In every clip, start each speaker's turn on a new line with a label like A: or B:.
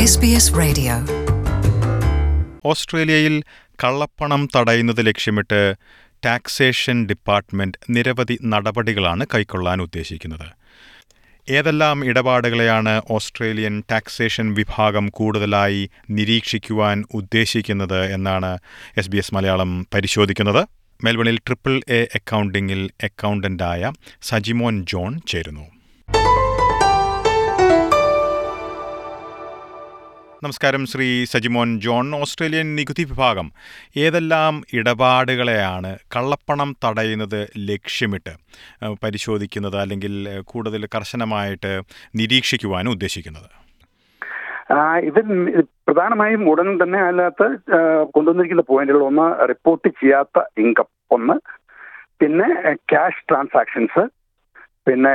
A: SBS Radio.
B: ഓസ്ട്രേലിയയിൽ കള്ളപ്പണം തടയുന്നത് ലക്ഷ്യമിട്ട് ടാക്സേഷൻ ഡിപ്പാർട്ട്മെന്റ് നിരവധി നടപടികളാണ് കൈക്കൊള്ളാൻ ഉദ്ദേശിക്കുന്നത് ഏതെല്ലാം ഇടപാടുകളെയാണ് ഓസ്ട്രേലിയൻ ടാക്സേഷൻ വിഭാഗം കൂടുതലായി നിരീക്ഷിക്കുവാൻ ഉദ്ദേശിക്കുന്നത് എന്നാണ് എസ് ബി എസ് മലയാളം പരിശോധിക്കുന്നത് മെൽബണിൽ ട്രിപ്പിൾ എ അക്കൗണ്ടിങ്ങിൽ അക്കൗണ്ടന്റായ സജിമോൻ ജോൺ ചേരുന്നു നമസ്കാരം ശ്രീ സജിമോൻ ജോൺ ഓസ്ട്രേലിയൻ നികുതി വിഭാഗം ഏതെല്ലാം ഇടപാടുകളെയാണ് കള്ളപ്പണം തടയുന്നത് ലക്ഷ്യമിട്ട് ഏഹ്, പരിശോധിക്കുന്നത് അല്ലെങ്കിൽ ഏഹ്, കൂടുതൽ കർശനമായിട്ട് നിരീക്ഷിക്കുവാനും ഉദ്ദേശിക്കുന്നത്
C: ആ, ഇത് പ്രധാനമായും ഉടൻ തന്നെ അതിനകത്ത് ആ, കൊണ്ടുവന്നിരിക്കുന്ന പോയിന്റുകൾ ഒന്ന് റിപ്പോർട്ട് ചെയ്യാത്ത ഇൻകം ഒന്ന് പിന്നെ ക്യാഷ് ട്രാൻസാക്ഷൻസ് പിന്നെ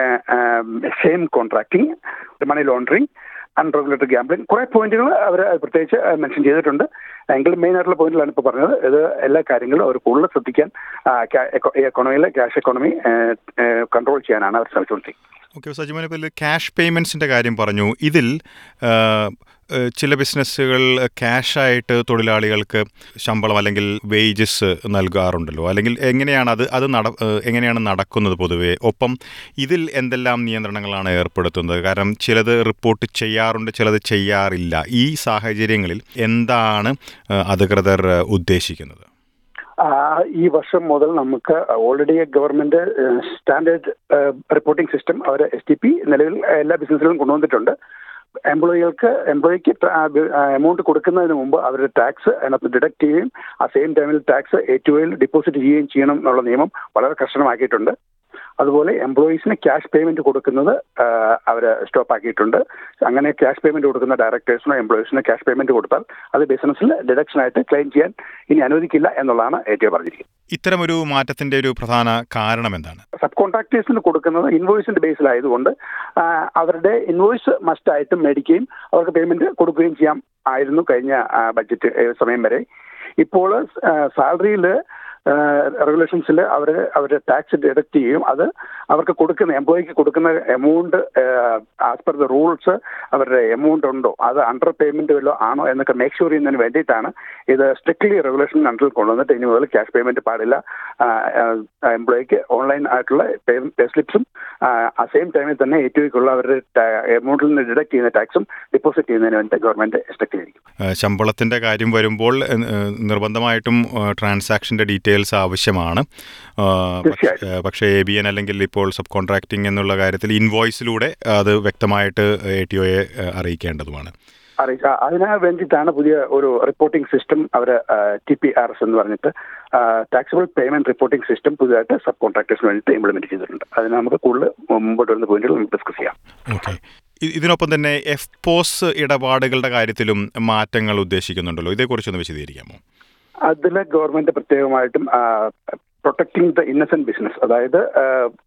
C: sham contracting money laundering unregulated gambling കുറെ പോയിന്റുകൾ അവർ പ്രത്യേകിച്ച് മെൻഷൻ ചെയ്തിട്ടുണ്ട് എങ്കിലും മെയിൻ ആയിട്ടുള്ള പോയിന്റിലാണ് ഇപ്പോൾ പറഞ്ഞത് ഇത് എല്ലാ കാര്യങ്ങളും അവർ കൂടുതൽ ശ്രദ്ധിക്കാൻ എക്കോണമിയിലെ ക്യാഷ് എക്കോണമി കൺട്രോൾ ചെയ്യാനാണ് അവർ ശ്രമിച്ചുകൊണ്ടിരിക്കുന്നത്
B: ഓക്കെ സജിമോൻ ഇപ്പോൾ ക്യാഷ് പേയ്മെൻറ്റ്സിൻ്റെ കാര്യം പറഞ്ഞു ഇതിൽ ഏഹ്, ഏഹ്, ചില ബിസിനസ്സുകൾ ക്യാഷായിട്ട് തൊഴിലാളികൾക്ക് ശമ്പളം അല്ലെങ്കിൽ വേജസ് നൽകാറുണ്ടല്ലോ അല്ലെങ്കിൽ എങ്ങനെയാണ് അത് അത് നട ഏഹ്, എങ്ങനെയാണ് നടക്കുന്നത് പൊതുവെ ഒപ്പം ഇതിൽ എന്തെല്ലാം നിയന്ത്രണങ്ങളാണ് ഏർപ്പെടുത്തുന്നത് കാരണം ചിലത് റിപ്പോർട്ട് ചെയ്യാറുണ്ട് ചിലത് ചെയ്യാറില്ല ഈ സാഹചര്യങ്ങളിൽ എന്താണ് ഏഹ്, അധികൃതർ ഏഹ്, ഉദ്ദേശിക്കുന്നത്
C: ആ, ഈ വർഷം മുതൽ നമുക്ക് already government standard reporting system അവർ എസ് ടി പി നിലവിൽ എല്ലാ ബിസിനസ്സിലും കൊണ്ടുവന്നിട്ടുണ്ട് എംപ്ലോയികൾക്ക് എംപ്ലോയിക്ക് എമൗണ്ട് കൊടുക്കുന്നതിന് മുമ്പ് അവരുടെ ടാക്സ് അതിനകത്ത് ഡിഡക്ട് ചെയ്യുകയും ആ സെയിം ടൈമിൽ ടാക്സ് എ ടു എയിൽ ഡിപ്പോസിറ്റ് ചെയ്യുകയും ചെയ്യണം എന്നുള്ള നിയമം വളരെ കർശനമാക്കിയിട്ടുണ്ട് അതുപോലെ എംപ്ലോയീസിന് ക്യാഷ് പേയ്മെന്റ് കൊടുക്കുന്നത് അവർ സ്റ്റോപ്പ് ആക്കിയിട്ടുണ്ട് അങ്ങനെ ക്യാഷ് പേയ്മെന്റ് കൊടുക്കുന്ന ഡയറക്ടേഴ്സിനോ എംപ്ലോയീസിനോ ക്യാഷ് പേയ്മെന്റ് കൊടുത്താൽ അത് ബിസിനസ്സിൽ ഡിഡക്ഷൻ ആയിട്ട് ക്ലെയിം ചെയ്യാൻ ഇനി അനുവദിക്കില്ല എന്നുള്ളതാണ് ഏറ്റവും പറഞ്ഞിരിക്കുന്നത്
B: ഇത്തരമൊരു മാറ്റത്തിൻ്റെ ഒരു പ്രധാന കാരണം എന്താണ്
C: സബ് കോൺട്രാക്ടേഴ്സിന് കൊടുക്കുന്നത് ഇൻവോയ്സിന്റെ ബേസിലായതുകൊണ്ട് ആ, അവരുടെ ഇൻവോയ്സ് മസ്റ്റ് ആയിട്ടും മേടിക്കുകയും അവർക്ക് പേയ്മെന്റ് കൊടുക്കുകയും ചെയ്യാം ആയിരുന്നു കഴിഞ്ഞ ആ, ബഡ്ജറ്റ് ഏ, സമയം വരെ ഇപ്പോൾ സാലറിയിൽ റെഗുലേഷൻസിൽ അവർ അവരുടെ ടാക്സ് ഡിഡക്ട് ചെയ്യും അത് അവർക്ക് കൊടുക്കുന്ന എംപ്ലോയിക്ക് കൊടുക്കുന്ന amount as per the rules അവരുടെ എമൗണ്ട് ഉണ്ടോ അത് അണ്ടർ പേയ്മെന്റ് വല്ലതും ആണോ എന്നൊക്കെ മേക്ക് ഷുവർ ചെയ്യുന്നതിന് വേണ്ടിയിട്ടാണ് ഇത് സ്ട്രിക്ട്ലി റെഗുലേഷൻ അണ്ടറിൽ കൊണ്ടുവന്നിട്ട് ഇനി മുതൽ ക്യാഷ് പേയ്മെന്റ് പാടില്ല എംപ്ലോയിക്ക് ഓൺലൈൻ ആയിട്ടുള്ള പേ സ്ലിപ്സും ആ സെയിം ടൈമിൽ തന്നെ എ ടുക്കുള്ള അവരുടെ എമൗണ്ടിൽ നിന്ന് ഡിഡക്ട് ചെയ്യുന്ന ടാക്സും ഡിപ്പോസിറ്റ് ചെയ്യുന്നതിന് വേണ്ടി ഗവൺമെന്റ് സ്ട്രിക്ട്ലി ആയിരിക്കും
B: ഏഹ് ശമ്പളത്തിൻ്റെ കാര്യം വരുമ്പോൾ ഏഹ് ഏഹ് നിർബന്ധമായിട്ടും ട്രാൻസാക്ഷൻ്റെ ഡീറ്റെയിൽസ് ആവശ്യമാണ് ഏഹ് പക്ഷേ-
C: തീർച്ചയായും.
B: ഏഹ് പക്ഷേ എ ബി എൻ അല്ലെങ്കിൽ ഇപ്പോൾ സബ് കോൺട്രാക്ടിംഗ് എന്നുള്ള കാര്യത്തിൽ ഇൻവോയ്സിലൂടെ അത് വ്യക്തമായിട്ട് എ ടി ഒയെ അറിയിക്കേണ്ടതുമാണ്
C: അറിയിച്ച അതിന് വേണ്ടിയിട്ടാണ് പുതിയ ഒരു റിപ്പോർട്ടിംഗ് സിസ്റ്റം അവർ ടി പി ആർ എസ് എന്ന് പറഞ്ഞിട്ട് ടാക്സിബിൾ പേയ്മെന്റ് റിപ്പോർട്ടിംഗ് സിസ്റ്റം പുതിയതായിട്ട് സബ് കോൺട്രാക്ടേഴ്സിന് വേണ്ടിയിട്ട് ഇംപ്ലിമെന്റ് ചെയ്തിട്ടുണ്ട് അതിന് നമുക്ക് കൂടുതൽ മുമ്പോട്ട് വരുന്ന പോയിന്റുകൾ നമുക്ക് ഡിസ്കസ് ചെയ്യാം
B: ഓക്കെ ഇതിനൊപ്പം തന്നെ എഫ് പോസ് ഇടപാടുകളുടെ കാര്യത്തിലും മാറ്റങ്ങൾ ഉദ്ദേശിക്കുന്നുണ്ടല്ലോ ഇതേക്കുറിച്ചൊന്ന് വിശദീകരിക്കാമോ
C: അതിൽ ഗവൺമെന്റ് പ്രത്യേകമായിട്ടും പ്രൊട്ടക്ടിങ് ദ ഇന്നസെന്റ് ബിസിനസ് അതായത് ആ,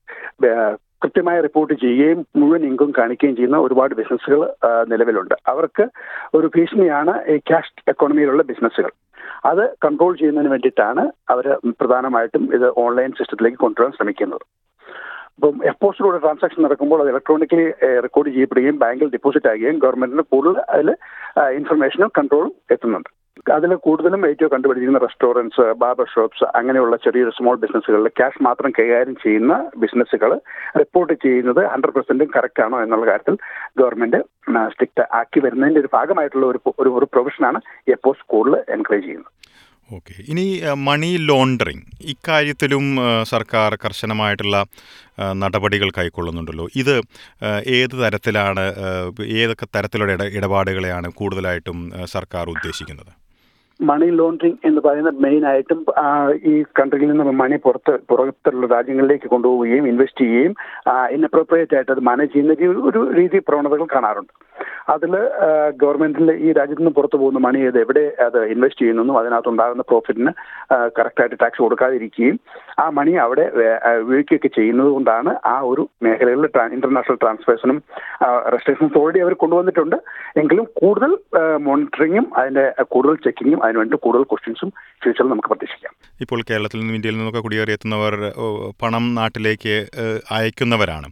C: ബ- കൃത്യമായി റിപ്പോർട്ട് ചെയ്യുകയും മുഴുവൻ ഇൻകം കാണിക്കുകയും ചെയ്യുന്ന ഒരുപാട് ബിസിനസ്സുകൾ നിലവിലുണ്ട് അവർക്ക് ഒരു ഭീഷണിയാണ് ഈ ക്യാഷ് എക്കോണമിയിലുള്ള ബിസിനസ്സുകൾ അത് കൺട്രോൾ ചെയ്യുന്നതിന് വേണ്ടിയിട്ടാണ് അവർ പ്രധാനമായിട്ടും ഇത് ഓൺലൈൻ സിസ്റ്റത്തിലേക്ക് കൊണ്ടുവരാൻ ശ്രമിക്കുന്നത് അപ്പം എപ്പോസിലൂടെ ട്രാൻസാക്ഷൻ നടക്കുമ്പോൾ അത് ഇലക്ട്രോണിക്കലി റെക്കോർഡ് ചെയ്യപ്പെടുകയും ബാങ്കിൽ ഡെപ്പോസിറ്റ് ആകുകയും ഗവൺമെന്റിന് കൂടുതൽ അതിൽ ഇൻഫർമേഷനും കൺട്രോളും എത്തുന്നുണ്ട് അതിൽ കൂടുതലും ഏറ്റവും കണ്ടുപിടിച്ചിരിക്കുന്ന റെസ്റ്റോറൻറ്റ്സ് ബാർബർ ഷോപ്സ് അങ്ങനെയുള്ള ചെറിയൊരു സ്മോൾ ബിസിനസ്സുകളിൽ ക്യാഷ് മാത്രം കൈകാര്യം ചെയ്യുന്ന ബിസിനസ്സുകൾ റിപ്പോർട്ട് ചെയ്യുന്നത് ഹൺഡ്രഡ് പെർസെന്റും കറക്റ്റ് ആണോ എന്നുള്ള കാര്യത്തിൽ ഗവൺമെന്റ് സ്ട്രിക്റ്റ് ആക്കി വരുന്നതിന്റെ ഒരു ഭാഗമായിട്ടുള്ള ഒരു ഒരു ഒരു പ്രൊഫഷനാണ് എപ്പോസ് കൂടുതൽ എൻകറേജ് ചെയ്യുന്നത്
B: ഓക്കെ ഇനി ഏഹ്, മണി ലോണ്ടറിങ് ഇക്കാര്യത്തിലും ഏഹ്, സർക്കാർ കർശനമായിട്ടുള്ള ഏഹ്, നടപടികൾ കൈക്കൊള്ളുന്നുണ്ടല്ലോ ഇത് ഏഹ്, ഏത് തരത്തിലാണ് ഏഹ്, ഏതൊക്കെ തരത്തിലുള്ള ഇട ഇടപാടുകളെയാണ് കൂടുതലായിട്ടും ഏഹ്, സർക്കാർ ഉദ്ദേശിക്കുന്നത്
C: മണി ലോണ്ടറിങ് എന്ന് പറയുന്നത് മെയിൻ ആയിട്ടും ആ, ഈ കൺട്രിയിൽ നിന്ന് മണി പുറത്ത് പുറത്തുള്ള രാജ്യങ്ങളിലേക്ക് കൊണ്ടുപോവുകയും ഇൻവെസ്റ്റ് ചെയ്യുകയും ഇൻഅപ്രോപ്രിയേറ്റ് ആയിട്ട് അത് മാനേജ് ചെയ്യുന്ന ഒരു- ഒരു രീതി പ്രവണതകൾ കാണാറുണ്ട് അതിൽ ഗവൺമെന്റിൽ ഈ രാജ്യത്ത് നിന്ന് പുറത്തു പോകുന്ന മണി അത് എവിടെ അത് ഇൻവെസ്റ്റ് ചെയ്യുന്നെന്നും അതിനകത്തുണ്ടാകുന്ന പ്രോഫിറ്റിന് കറക്റ്റായിട്ട് ടാക്സ് കൊടുക്കാതിരിക്കുകയും ആ മണി അവിടെ വേ- ആ, ഉപയോഗിക്കുകയൊക്കെ ചെയ്യുന്നത് കൊണ്ടാണ് ആ ഒരു മേഖലകളിൽ ഇന്റർനാഷണൽ ട്രാൻസ്ഫേഴ്സിനും റെസ്ട്രിക്ഷൻസ് ഓൾറെഡി അവർ കൊണ്ടുവന്നിട്ടുണ്ട് എങ്കിലും കൂടുതൽ മോണിറ്ററിങ്ങും അതിന്റെ കൂടുതൽ ചെക്കിങ്ങും അതിനുവേണ്ടി കൂടുതൽ ക്വസ്റ്റ്യൻസും ഫ്യൂച്ചറിൽ നമുക്ക് പ്രതീക്ഷിക്കാം
B: ഇപ്പോൾ കേരളത്തിൽ നിന്നും ഇന്ത്യയിൽ നിന്നൊക്കെ കുടിയേറിയെത്തുന്നവർ ഓ, പണം നാട്ടിലേക്ക് ഏഹ്, അയക്കുന്നവരാണ്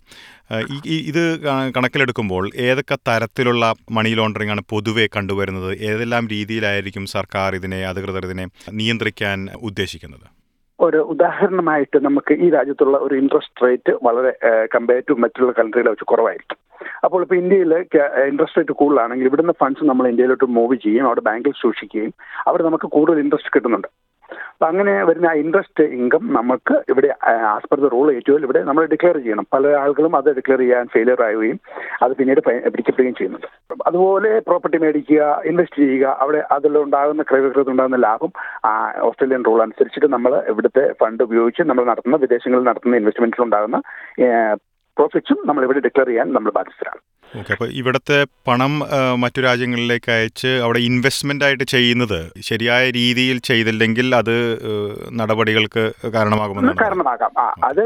B: ഏഹ് ഈ ഈ- ഇത് ക- കണക്കിലെടുക്കുമ്പോൾ ഏതൊക്കെ തരത്തിലുള്ള മണി ലോണ്ടറിംഗ് ആണ് പൊതുവെ കണ്ടുവരുന്നത് ഏതെല്ലാം രീതിയിലായിരിക്കും സർക്കാർ ഇതിനെ അധികൃതർ ഇതിനെ നിയന്ത്രിക്കാൻ ഉദ്ദേശിക്കുന്നത്
C: ഒരു ഉദാഹരണമായിട്ട് നമുക്ക് ഈ രാജ്യത്തുള്ള ഒരു ഇൻട്രസ്റ്റ് റേറ്റ് വളരെ കമ്പയർ ടു മറ്റുള്ള കൺട്രികളെ വെച്ച് കുറവായിരിക്കും അപ്പോൾ ഇപ്പോൾ ഇന്ത്യയിൽ ഇൻട്രസ്റ്റ് റേറ്റ് കൂടുതലാണെങ്കിൽ ഇവിടുന്ന് ഫണ്ട്സ് നമ്മൾ ഇന്ത്യയിലോട്ട് മൂവ് ചെയ്യും അവിടെ ബാങ്കിൽ സൂക്ഷിക്കുകയും അവിടെ നമുക്ക് കൂടുതൽ ഇൻട്രസ്റ്റ് കിട്ടുന്നുണ്ട് അപ്പൊ അങ്ങനെ വരുന്ന ആ ഇൻട്രസ്റ്റ് ഇൻകം നമുക്ക് ഇവിടെ ആസ് പെർ ദ റൂൾ ഏറ്റവും ഇവിടെ നമ്മൾ ഡിക്ലെയർ ചെയ്യണം പല ആളുകളും അത് ഡിക്ലെയർ ചെയ്യാൻ ഫെയിലിയർ ആവുകയും അത് പിന്നീട് ഫൈ- പിടിക്കപ്പെടുകയും ചെയ്യുന്നുണ്ട് അതുപോലെ പ്രോപ്പർട്ടി മേടിക്കുക ഇൻവെസ്റ്റ് ചെയ്യുക അവിടെ അതിലുണ്ടാകുന്ന ക്രയവിക്രയത്തിലുണ്ടാകുന്ന ലാഭം ആ ഓസ്ട്രേലിയൻ റൂൾ അനുസരിച്ചിട്ട് നമ്മൾ ഇവിടുത്തെ ഫണ്ട് ഉപയോഗിച്ച് നമ്മൾ നടത്തുന്ന വിദേശങ്ങളിൽ നടത്തുന്ന ഇൻവെസ്റ്റ്മെന്റ്സിൽ ഉണ്ടാകുന്ന പ്രോഫിറ്റ്സും നമ്മൾ ഇവിടെ ഡിക്ലെയർ ചെയ്യാൻ നമ്മൾ ബാധ്യസ്ഥരാണ്
B: ഓക്കെ അപ്പോൾ ഇവിടുത്തെ പണം ആ, മറ്റു രാജ്യങ്ങളിലേക്ക് അയച്ച് അവിടെ ഇൻവെസ്റ്റ്മെന്റ് ആയിട്ട് ചെയ്യുന്നത് ശരിയായ രീതിയിൽ ചെയ്തില്ലെങ്കിൽ അത് ഏഹ്, നടപടികൾക്ക് കാരണമാകുമെന്നാണ്
C: കാരണമാകാം ആ അത്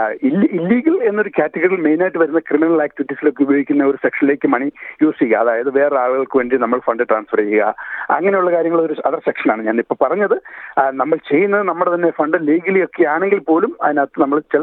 C: ഇല്ലീഗൽ എന്നൊരു കാറ്റഗറിയിൽ മെയിൻ ആയിട്ട് വരുന്ന ക്രിമിനൽ ആക്ടിവിറ്റീസിലൊക്കെ ഉപയോഗിക്കുന്ന ഒരു സെക്ഷനിലേക്ക് മണി യൂസ് ചെയ്യുക അതായത് വേറെ ആളുകൾക്ക് വേണ്ടി നമ്മൾ ഫണ്ട് ട്രാൻസ്ഫർ ചെയ്യുക അങ്ങനെയുള്ള കാര്യങ്ങൾ ഒരു അതർ സെക്ഷനാണ് ഞാൻ ഇപ്പൊ പറഞ്ഞത് ആ, നമ്മൾ ചെയ്യുന്നത് നമ്മുടെ തന്നെ ഫണ്ട് ലീഗലി ഒക്കെ ആണെങ്കിൽ പോലും അതിനകത്ത് നമ്മൾ ചില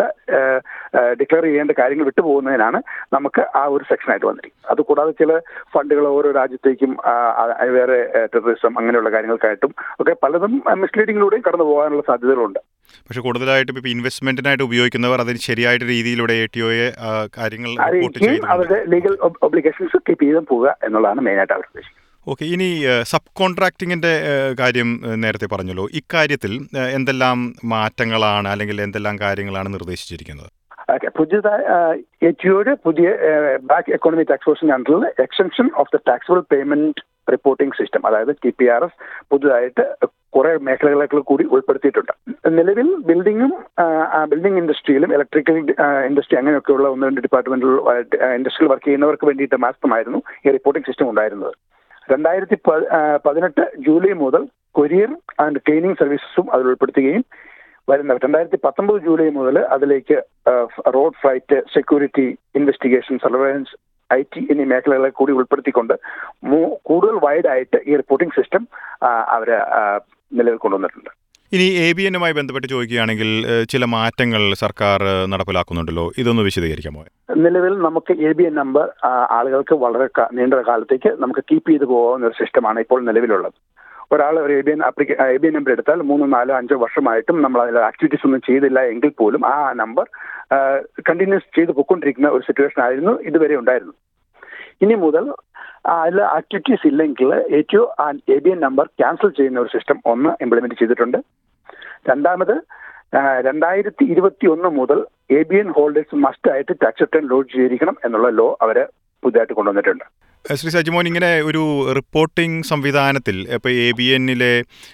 C: ഡിക്ലെയർ ചെയ്യേണ്ട കാര്യങ്ങൾ വിട്ടുപോകുന്നതിനാണ് നമുക്ക് ആ ഒരു സെക്ഷനായിട്ട് വന്നിരിക്കുന്നത് അതുകൂടാതെ ചില ഫണ്ടുകൾ ഓരോ രാജ്യത്തേക്കും ആ, ആ, വേറെ ടെററിസം അങ്ങനെയുള്ള കാര്യങ്ങൾക്കായിട്ടും ഒക്കെ പലതും മിസ്ലീഡിങ്ങിലൂടെയും കടന്നു പോകാനുള്ള സാധ്യതകളുണ്ട്
B: പക്ഷെ കൂടുതലായിട്ടും ഇപ്പോൾ ഇൻവെസ്റ്റ്മെന്റിനായിട്ട് ഉപയോഗിക്കുന്നവർ അതിന് ശരിയായിട്ട് രീതിയിലൂടെ എ ടി ഒയെ കാര്യങ്ങൾ റിപ്പോർട്ട്
C: അറിയിക്കുകയും
B: ചെയ്യുന്നുണ്ട്
C: അവരുടെ ലീഗൽ ഒബ്ലിഗേഷൻസ് കീപ്പ് ചെയ്ത് പോവുക എന്നുള്ളതാണ് മെയിനായിട്ട് അവർ ഉദ്ദേശിക്കുന്നത്
B: ഓക്കെ ഇനി സബ് കോൺട്രാക്ടിങ്ങിന്റെ കാര്യം ഏഹ്, നേരത്തെ പറഞ്ഞല്ലോ ഇക്കാര്യത്തിൽ ഏഹ്, എന്തെല്ലാം മാറ്റങ്ങളാണ് അല്ലെങ്കിൽ എന്തെല്ലാം കാര്യങ്ങളാണ് നിർദ്ദേശിച്ചിരിക്കുന്നത്
C: ഓക്കെ പുതിയതായി എറ്റിയോട് പുതിയ ബാക്ക് എക്കോണമി ടാക്സ് ഫോഴ്സിന്റെ അണ്ടറിൽ extension of the taxable payment reporting system അതായത് ടി പി ആർ എസ് പുതുതായിട്ട് കുറെ മേഖലകളൊക്കെ കൂടി ഉൾപ്പെടുത്തിയിട്ടുണ്ട് നിലവിൽ ബിൽഡിങ്ങും ബിൽഡിംഗ് ഇൻഡസ്ട്രിയിലും ഇലക്ട്രിക്കൽ ഇൻഡസ്ട്രി അങ്ങനെയൊക്കെയുള്ള ഒന്ന് രണ്ട് ഡിപ്പാർട്ട്മെന്റിൽ ഇൻഡസ്ട്രിയിൽ വർക്ക് ചെയ്യുന്നവർക്ക് വേണ്ടിയിട്ട് മാത്രമായിരുന്നു ഈ റിപ്പോർട്ടിംഗ് സിസ്റ്റം ഉണ്ടായിരുന്നത് രണ്ടായിരത്തി പതിനെട്ട് ജൂലൈ മുതൽ കൊരിയർ ആൻഡ് ക്ലീനിങ് സർവീസസും അതിൽ ഉൾപ്പെടുത്തുകയും വരുന്ന രണ്ടായിരത്തി പത്തൊമ്പത് ജൂലൈ മുതൽ അതിലേക്ക് road freight security investigation surveillance I T എന്നീ മേഖലകളെ കൂടി ഉൾപ്പെടുത്തിക്കൊണ്ട് മൂ- കൂടുതൽ വൈഡ് ആയിട്ട് ഈ റിപ്പോർട്ടിംഗ് സിസ്റ്റം അവർ നിലവിൽ കൊണ്ടുവന്നിട്ടുണ്ട്
B: ഇനി എ ബി എന്നുമായി ബന്ധപ്പെട്ട് ചോദിക്കുകയാണെങ്കിൽ ഏഹ്, ചില മാറ്റങ്ങൾ സർക്കാർ ഏഹ്, നടപ്പിലാക്കുന്നുണ്ടല്ലോ ഇതൊന്ന് വിശദീകരിക്കാമോ
C: നിലവിൽ നമുക്ക് എ ബി എൻ നമ്പർ ആളുകൾക്ക് വളരെ ക- നീണ്ട കാലത്തേക്ക് നമുക്ക് കീപ്പ് ചെയ്ത് പോകാവുന്ന ഒരു സിസ്റ്റമാണ് ഇപ്പോൾ നിലവിലുള്ളത് ഒരാൾ ഒരു എ ബി എൻ ആപ്ലിക്ക എ ബി എൻ നമ്പർ എടുത്താൽ മൂന്നോ നാലോ അഞ്ചോ വർഷമായിട്ടും നമ്മൾ അതിൽ ആക്ടിവിറ്റീസ് ഒന്നും ചെയ്തില്ല എങ്കിൽ പോലും ആ നമ്പർ കണ്ടിന്യൂസ് ചെയ്ത് പൊയ്ക്കൊണ്ടിരിക്കുന്ന ഒരു സിറ്റുവേഷൻ ആയിരുന്നു ഇതുവരെ ഉണ്ടായിരുന്നു ഇനി മുതൽ അതിൽ ആക്ടിവിറ്റീസ് ഇല്ലെങ്കിൽ ഏറ്റവും ആ A B N number cancel ചെയ്യുന്ന ഒരു സിസ്റ്റം ഒന്ന് ഇംപ്ലിമെന്റ് ചെയ്തിട്ടുണ്ട് രണ്ടാമത് ആ, രണ്ടായിരത്തി ഇരുപത്തി ഒന്ന് മുതൽ A B N holders must ആയിട്ട് ടാക്സ് റിട്ടേൺ ലോഡ് ചെയ്തിരിക്കണം എന്നുള്ള ലോ അവർ പുതിയതായിട്ട് കൊണ്ടുവന്നിട്ടുണ്ട്
B: ഏഹ്, ശ്രീ സജിമോൻ ഇങ്ങനെ ഒരു റിപ്പോർട്ടിംഗ് സംവിധാനത്തിൽ ഇപ്പോൾ എ ബി എന്നിലെ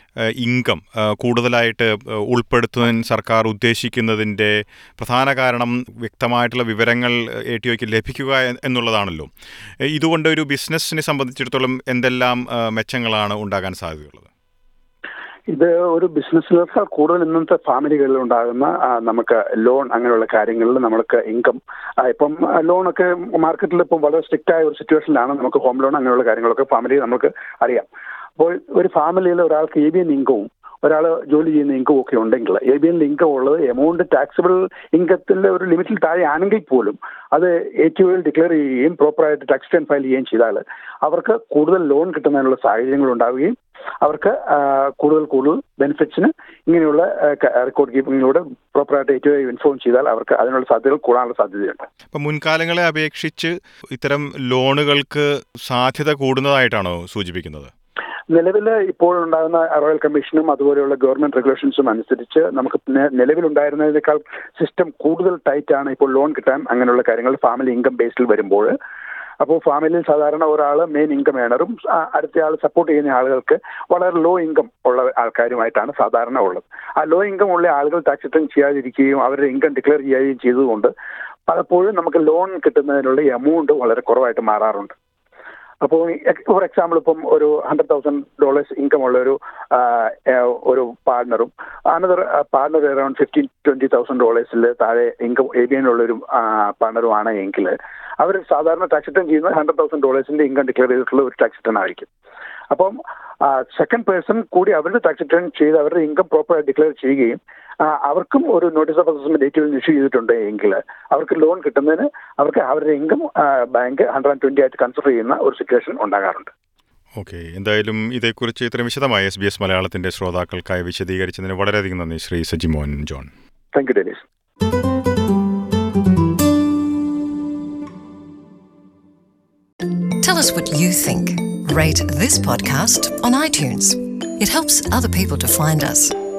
B: ഇൻകം കൂടുതലായിട്ട് ഏഹ്, ഉൾപ്പെടുത്താൻ സർക്കാർ ഉദ്ദേശിക്കുന്നതിൻ്റെ പ്രധാന കാരണം വ്യക്തമായിട്ടുള്ള വിവരങ്ങൾ എ ടി ഒക്ക് ലഭിക്കുക എ- എന്നുള്ളതാണല്ലോ ഏഹ്, ഇതുകൊണ്ട് ഒരു ബിസിനസ്സിനെ സംബന്ധിച്ചിടത്തോളം എന്തെല്ലാം ഏഹ്, മെച്ചങ്ങളാണ് ഉണ്ടാകാൻ സാധ്യതയുള്ളത്
C: ഇത് ഒരു ബിസിനസ്സിനേക്കാൾ കൂടുതൽ ഇന്നത്തെ ഫാമിലികളിൽ ഉണ്ടാകുന്ന ആ, നമുക്ക് ലോൺ അങ്ങനെയുള്ള കാര്യങ്ങളിൽ നമ്മൾക്ക് ഇൻകം ഇപ്പം ലോണൊക്കെ മാർക്കറ്റിൽ ഇപ്പം വളരെ സ്ട്രിക്റ്റ് ആയ ഒരു സിറ്റുവേഷനിലാണ് നമുക്ക് ഹോം ലോൺ അങ്ങനെയുള്ള കാര്യങ്ങളൊക്കെ ഫാമിലി നമുക്ക് അറിയാം അപ്പോൾ ഒരു ഫാമിലിയിൽ ഒരാൾക്ക് എ ബി എൻ ഇൻകവും ഒരാൾ ജോലി ചെയ്യുന്ന ഇൻകം ഒക്കെ ഉണ്ടെങ്കിൽ എ ബി എൻ ഇൻകം ഉള്ളത് എമൗണ്ട് ടാക്സിബിൾ ഇൻകത്തിന്റെ ഒരു ലിമിറ്റിൽ താഴെ ആണെങ്കിൽ പോലും അത് എ ടി ഒയിൽ ഡിക്ലെയർ ചെയ്യുകയും പ്രോപ്പറായിട്ട് ടാക്സ് റിട്ടേൺ ഫയൽ ചെയ്യുകയും ചെയ്താൽ അവർക്ക് കൂടുതൽ ലോൺ കിട്ടുന്നതിനുള്ള സാഹചര്യങ്ങൾ ഉണ്ടാവുകയും അവർക്ക് ആ, കൂടുതൽ കൂടുതൽ ബെനിഫിറ്റ്സിന് ഇങ്ങനെയുള്ള റെക്കോർഡ് കീപ്പിങ്ങിലൂടെ പ്രോപ്പറായിട്ട് ഏറ്റവും ഇൻഫോം ചെയ്താൽ അവർക്ക് അതിനുള്ള സാധ്യതകൾ കൂടാനുള്ള സാധ്യതയുണ്ട്
B: അപ്പം മുൻകാലങ്ങളെ അപേക്ഷിച്ച് ഇത്തരം ലോണുകൾക്ക് സാധ്യത കൂടുന്നതായിട്ടാണോ സൂചിപ്പിക്കുന്നത്
C: നിലവിൽ ഇപ്പോൾ ഉണ്ടാകുന്ന റോയൽ കമ്മീഷനും അതുപോലെയുള്ള ഗവൺമെന്റ് റെഗുലേഷൻസും അനുസരിച്ച് നമുക്ക് നെ- നിലവിലുണ്ടായിരുന്നതിനേക്കാൾ സിസ്റ്റം കൂടുതൽ ടൈറ്റ് ആണ് ഇപ്പോൾ ലോൺ കിട്ടാൻ അങ്ങനെയുള്ള കാര്യങ്ങൾ ഫാമിലി ഇൻകം ബേസിൽ വരുമ്പോൾ അപ്പോൾ ഫാമിലിയിൽ സാധാരണ ഒരാൾ മെയിൻ ഇൻകം ഏണറും അടുത്ത ആൾ സപ്പോർട്ട് ചെയ്യുന്ന ആളുകൾക്ക് വളരെ ലോ ഇൻകം ഉള്ള ആൾക്കാരുമായിട്ടാണ് സാധാരണ ഉള്ളത് ആ ലോ ഇൻകം ഉള്ള ആളുകൾ ടാക്സ് റിട്ടേൺ ചെയ്യാതിരിക്കുകയും അവരുടെ ഇൻകം ഡിക്ലെയർ ചെയ്യുകയും ചെയ്തുകൊണ്ട് പലപ്പോഴും നമുക്ക് ലോൺ കിട്ടുന്നതിനുള്ള എമൗണ്ട് വളരെ കുറവായിട്ട് മാറാറുണ്ട് അപ്പോൾ ഫോർ എക്സാമ്പിൾ ഇപ്പം ഒരു ഹൺഡ്രഡ് തൗസൻഡ് ഡോളേഴ്സ് ഇൻകം ഉള്ള ഒരു ആ, ഏ, ഒരു പാർട്ണറും another partner around fifteen twenty thousand ഡോളേഴ്സിൽ താഴെ ഇൻകം എ ബി ഉള്ള ഒരു പാർട്ണറും ആണ് എങ്കിൽ അവർ സാധാരണ ടാക്സ് റിട്ടേൺ ചെയ്യുന്നത് ഹൺഡ്രഡ് തൗസൻഡ് ഡോളേഴ്സിന്റെ ഇൻകം ഡിക്ലെയർ ചെയ്തിട്ടുള്ള ഒരു ടാക്സ് റിട്ടേൺ ആയിരിക്കും അപ്പം സെക്കൻഡ് പേഴ്സൺ കൂടി അവരുടെ ടാക്സ് റിട്ടേൺ ചെയ്ത് അവരുടെ ഇൻകം പ്രോപ്പറായി ഡിക്ലെയർ ചെയ്യുകയും ആ, അവർക്കും ഒരു notice of assessment date issue ചെയ്തിട്ടുണ്ട് എങ്കിൽ അവർക്ക് ലോൺ കിട്ടുന്നതിന് അവർക്ക് അവരുടെ income bank hundred and twenty ആയിട്ട് കൺസിഡർ ചെയ്യുന്ന ഒരു സിറ്റുവേഷൻ ഉണ്ടാകാറുണ്ട്
B: ഓക്കെ എന്തായാലും ഇതേക്കുറിച്ച് ഇത്രയും വിശദമായി എസ് ബി എസ് മലയാളത്തിന്റെ ശ്രോതാക്കൾക്കായി വിശദീകരിച്ചതിന് വളരെയധികം നന്ദി Shri Sajimohan John
C: thank you Denise
A: Tell us what you think. Rate this podcast on iTunes. It helps other people to find us.